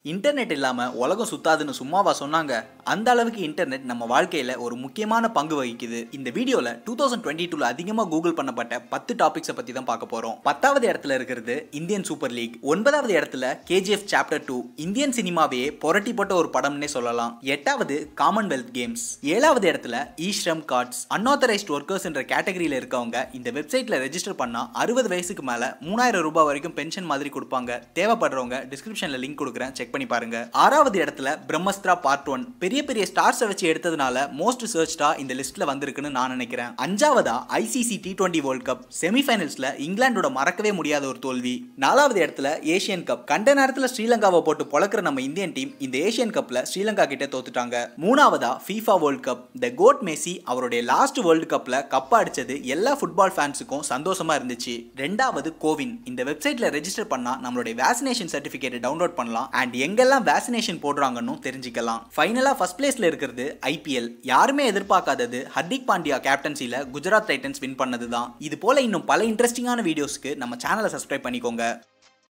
internet இல்லாம உலகம் சுத்தாதுன்னு சும்மாவா சொன்னாங்க அந்த அளவுக்கு இன்டர்நெட் நம்ம வாழ்க்கையில ஒரு முக்கியமான பங்கு வகிக்குது இந்த வீடியோல டூ தௌசண்ட் டுவெண்ட்டி டூல அதிகமா கூகுள் பண்ணப்பட்ட பத்து டாபிக்ஸை பத்தி தான் பார்க்க போறோம் பத்தாவது இடத்துல இருக்கிறது இந்தியன் சூப்பர் லீக் ஒன்பதாவது இடத்துல கேஜிஎஃப் சாப்டர் டூ இந்தியன் சினிமாவையே புரட்டி போட்ட ஒரு படம்னே சொல்லலாம் எட்டாவது காமன்வெல்த் கேம்ஸ் ஏழாவது இடத்துல ஈஸ்ரம் கார்ட்ஸ் அன்ஆத்தரைஸ்ட் ஒர்க்கர்ஸ் என்ற கேட்டகரியில இருக்கவங்க இந்த வெப்சைட்ல ரெஜிஸ்டர் பண்ணா அறுபது வயசுக்கு மேல மூணாயிரம் ரூபாய் வரைக்கும் பென்ஷன் மாதிரி கொடுப்பாங்க தேவைப்படுறவங்க டிஸ்கிரிப்ஷன்ல லிங்க் கொடுக்குறேன் செக் பண்ணி பாருங்க ஆறாவது இடத்துல பிரம்மஸ்திரா பார்ட் ஒன் பெரிய பெரிய ஸ்டார்ஸை வச்சு எடுத்ததுனால மோஸ்ட் சர்ச்டா இந்த லிஸ்ட்ல வந்திருக்குன்னு நான் நினைக்கிறேன் அஞ்சாவதா ICC T twenty world cup செமிஃபைனல்ஸ்ல இங்கிலாந்தோட மறக்கவே முடியாத ஒரு தோல்வி நாலாவது இடத்துல ஏசியன் கப் கண்ட நேரத்துல ஸ்ரீலங்காவை போட்டு பொழக்கிற நம்ம இந்தியன் டீம் இந்த ஏசியன் கப்ல ஸ்ரீலங்கா கிட்ட தோத்துட்டாங்க மூணாவதா FIFA world cup the GOAT Messi அவருடைய லாஸ்ட் வேர்ல்டு கப்ல கப் அடிச்சது எல்லா ஃபுட்பால் ஃபேன்ஸுக்கும் சந்தோஷமா இருந்துச்சு ரெண்டாவது கோவின் இந்த வெப்சைட்ல ரெஜிஸ்டர் பண்ணா நம்மளுடைய வேக்சினேஷன் சர்டிபிகேட் டவுன்லோட் பண்ணலாம் அண்ட் எங்கெல்லாம் வேக்சினேஷன் போடுறாங்கன்னு தெரிஞ்சுக்கலாம் ஃபைனலா ஃபர்ஸ்ட் பிளேஸ்ல இருக்கிறது ஐபிஎல் யாருமே எதிர்பார்க்காதது ஹர்திக் பாண்டியா கேப்டன்சில குஜராத் டைட்டன்ஸ் வின் பண்ணது தான் இது போல இன்னும் பல இன்ட்ரெஸ்டிங்கான வீடியோஸ்க்கு நம்ம சேனலை சப்ஸ்கிரைப் பண்ணிக்கோங்க